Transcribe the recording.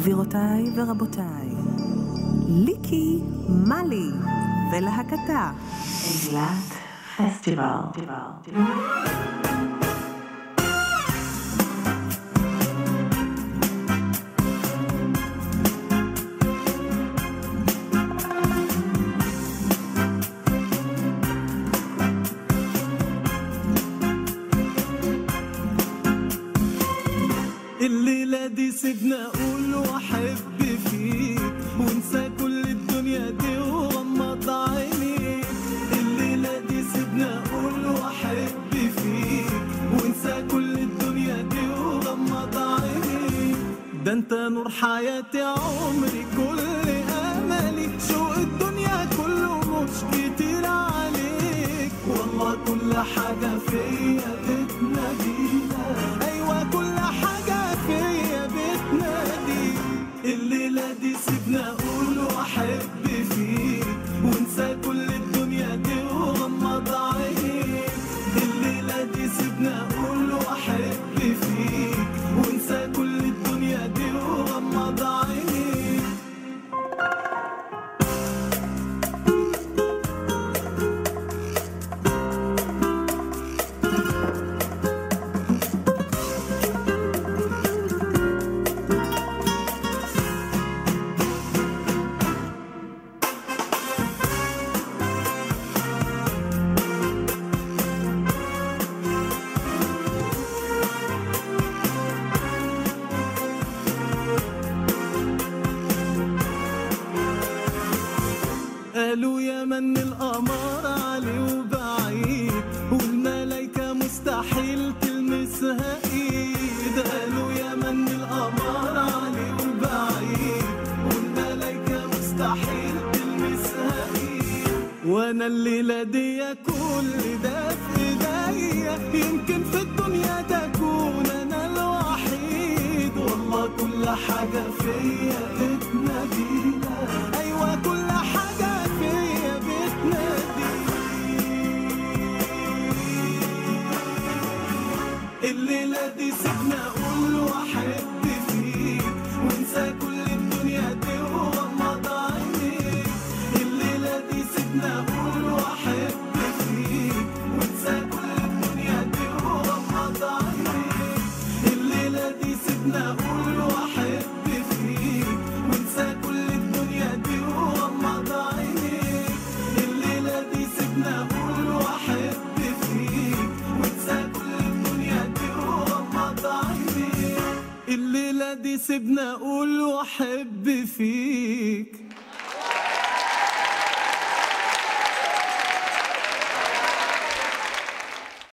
גבירותיי ורבותיי, ליקי מאלי ולהקתה. אילת פסטיבל. الليلة دي سيبنا أقول وأحب فيك وانسى كل الدنيا دي وغمض عينيك الليلة دي سيبنا أقول وأحب فيك وانسى كل الدنيا دي وغمض عينيك ده انت نور حياتي عمري كل أملي شوق الدنيا كله مش كتير عليك والله كل حاجة فيا بتنادينا أيوة كل حاجة فيا بتنادي الليلة دي سيبنا أقول وأحب فيك وانسى كل الدنيا دي وغمض عينيك الليلة دي سيبنا أقول وأحب فيك وانسى كل الدنيا دي وغمض عينيك قالوا يا من القمر علي وبعيد والملايكة مستحيل تلمسها ايد قالوا يا من القمر علي وبعيد والملايكة مستحيل تلمسها ايد وانا الليلة دي كل ده في ايديا يمكن في الدنيا تكون انا الوحيد والله كل حاجة فيا بتنادينا ايوه كل حاجة فيا بتنادي الليلة دي سيبنا اقول واحب فيك وانسى كل الدنيا دي وغمض عينيك الليلة دي سيبنا اقول واحب فيك وانسى كل الدنيا دي وغمض عينيك الليلة دي سيبنا اقول واحب فيك وانسى كل الدنيا دي وغمض عينيك الليلة دي سيبنا اقول واحب فيك وانسى كل الدنيا دي وغمض عينيك الليلة دي سيبنا اقول واحب فيك